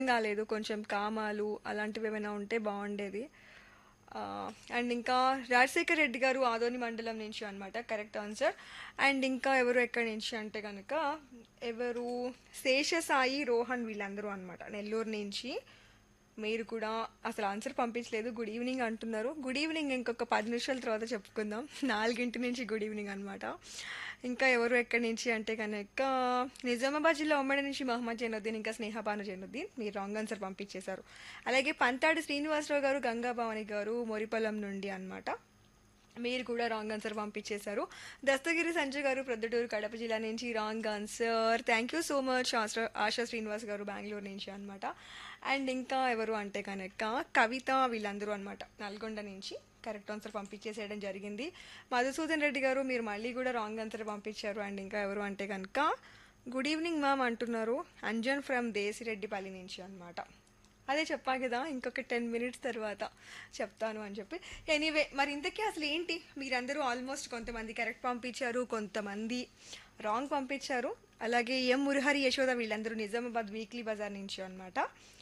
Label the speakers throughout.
Speaker 1: కాలేదు కొంచెం కామాలు అలాంటివి ఏమైనా ఉంటే బాగుండేది అండ్ ఇంకా రాజశేఖర్ రెడ్డి గారు ఆదోని మండలం నుంచి అనమాట కరెక్ట్ ఆన్సర్ అండ్ ఇంకా ఎవరు ఎక్కడి నుంచి అంటే కనుక ఎవరు శేషసాయి రోహన్ వీళ్ళందరూ అనమాట నెల్లూరు నుంచి మీరు కూడా అసలు ఆన్సర్ పంపించలేదు గుడ్ ఈవినింగ్ అంటున్నారు గుడ్ ఈవినింగ్ ఇంకొక పది నిమిషాల తర్వాత చెప్పుకుందాం నాలుగింటి నుంచి గుడ్ ఈవినింగ్ అనమాట ఇంకా ఎవరు ఎక్కడి నుంచి అంటే కనుక నిజామాబాద్ జిల్లా ఉమ్మడి నుంచి మహమ్మద్ జైనుద్దీన్ ఇంకా స్నేహబాను జైనుద్దీన్ మీరు రాంగ్ ఆన్సర్ పంపించేశారు అలాగే పంతాడి శ్రీనివాసరావు గారు గంగాభవాని గారు మొరిపల్లం నుండి అన్నమాట మీరు కూడా రాంగ్ ఆన్సర్ పంపించేశారు దస్తగిరి సంజయ్ గారు ప్రొద్దుటూరు కడప జిల్లా నుంచి wrong answer thank you so much Asha Asha Srinivas గారు బెంగళూరు నుంచి అనమాట అండ్ ఇంకా ఎవరు అంటే కనుక కవిత వీళ్ళందరూ అనమాట నల్గొండ నుంచి కరెక్ట్ ఆన్సర్ పంపించేసేయడం జరిగింది మధుసూదన్ రెడ్డి గారు మీరు మళ్ళీ కూడా రాంగ్ ఆన్సర్ పంపించారు అండ్ ఇంకా ఎవరు అంటే కనుక గుడ్ ఈవినింగ్ మ్యామ్ అంటున్నారు అంజన్ ఫ్రమ్ దేశిరెడ్డిపల్లి నుంచి అనమాట అదే చెప్పా కదా ఇంకొక టెన్ మినిట్స్ తర్వాత చెప్తాను అని చెప్పి ఎనీవే మరి ఇంతకీ అసలు ఏంటి మీరందరూ ఆల్మోస్ట్ కొంతమంది కరెక్ట్ పంపించారు కొంతమంది రాంగ్ పంపించారు అలాగే ఎం మురహరి యశోద వీళ్ళందరూ నిజామాబాద్ వీక్లీ బజార్ నుంచి అనమాట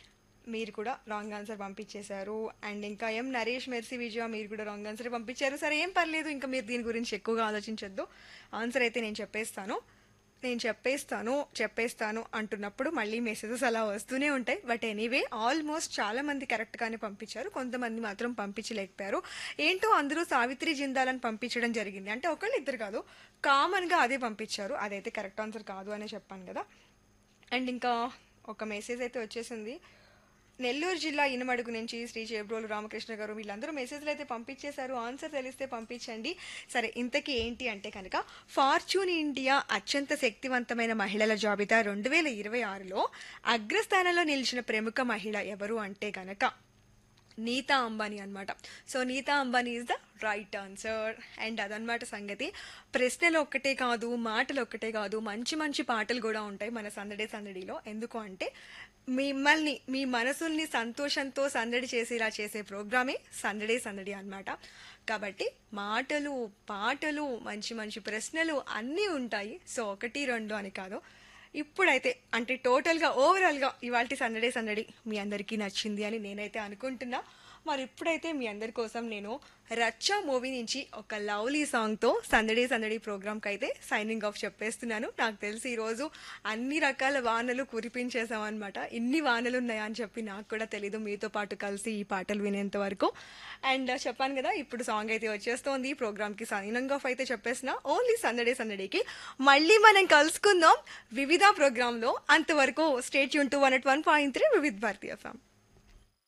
Speaker 1: మీరు కూడా రాంగ్ ఆన్సర్ పంపించేశారు అండ్ ఇంకా ఎం నరేష్ మెర్సీ విజయ మీరు కూడా రాంగ్ ఆన్సర్ పంపించారు సరే ఏం పర్లేదు ఇంకా మీరు దీని గురించి ఎక్కువగా ఆలోచించొద్దు ఆన్సర్ అయితే నేను చెప్పేస్తాను నేను చెప్పేస్తాను చెప్పేస్తాను అంటున్నప్పుడు మళ్ళీ మెసేజెస్ అలా వస్తూనే ఉంటాయి బట్ ఎనీవే ఆల్మోస్ట్ చాలా మంది కరెక్ట్గానే పంపించారు కొంతమంది మాత్రం పంపించలేకపోయారు ఏంటో అందరూ సావిత్రి జిందాలని పంపించడం జరిగింది అంటే ఒకళ్ళు ఇద్దరు కాదు కామన్గా అదే పంపించారు అదైతే కరెక్ట్ ఆన్సర్ కాదు అనే చెప్పాను కదా అండ్ ఇంకా ఒక మెసేజ్ అయితే వచ్చేసింది నెల్లూరు జిల్లా ఇనమడుగు నుంచి శ్రీ చేబ్రోలు రామకృష్ణ గారు వీళ్ళందరూ మెసేజ్లు అయితే పంపించేశారు ఆన్సర్ తెలిస్తే పంపించండి సరే ఇంతకీ ఏంటి అంటే కనుక ఫార్చ్యూన్ ఇండియా అత్యంత శక్తివంతమైన మహిళల జాబితా రెండు వేల ఇరవై ఆరులో అగ్రస్థానంలో నిలిచిన ప్రముఖ మహిళ ఎవరు అంటే కనుక నీతా అంబానీ అనమాట so Nita Ambani is the right answer and అదనమాట సంగతి ప్రశ్నలు ఒక్కటే కాదు మాటలు ఒక్కటే కాదు మంచి మంచి పాటలు కూడా ఉంటాయి మన సందడే సందడిలో ఎందుకు అంటే మిమ్మల్ని మీ మనసుల్ని సంతోషంతో సందడి చేసేలా చేసే ప్రోగ్రామే సందడే సందడి అన్నమాట కాబట్టి మాటలు పాటలు మంచి మంచి ప్రశ్నలు అన్నీ ఉంటాయి సో ఒకటి రెండు అని కాదు ఇప్పుడైతే అంటే టోటల్గా ఓవరాల్గా ఇవాళ సందడే సందడి మీ అందరికీ నచ్చింది అని నేనైతే అనుకుంటున్నా మరి ఇప్పుడైతే మీ అందరి కోసం నేను రచ్చ మూవీ నుంచి ఒక లవ్లీ సాంగ్తో సందడి సందడి ప్రోగ్రామ్కి అయితే సైనింగ్ ఆఫ్ చెప్పేస్తున్నాను నాకు తెలిసి ఈరోజు అన్ని రకాల వానలు కురిపించేసామన్నమాట ఇన్ని వానలు ఉన్నాయా అని చెప్పి నాకు కూడా తెలీదు మీతో పాటు కలిసి ఈ పాటలు వినేంత వరకు అండ్ చెప్పాను కదా ఇప్పుడు సాంగ్ అయితే వచ్చేస్తోంది ప్రోగ్రామ్కి సైనింగ్ ఆఫ్ అయితే చెప్పేసిన ఓన్లీ సందడే సందడికి మళ్ళీ మనం కలుసుకుందాం వివిధ ప్రోగ్రాంలో అంతవరకు స్టేట్ యూన్ to one at one point three వివిధ భారతీయ ఎఫ్ఎం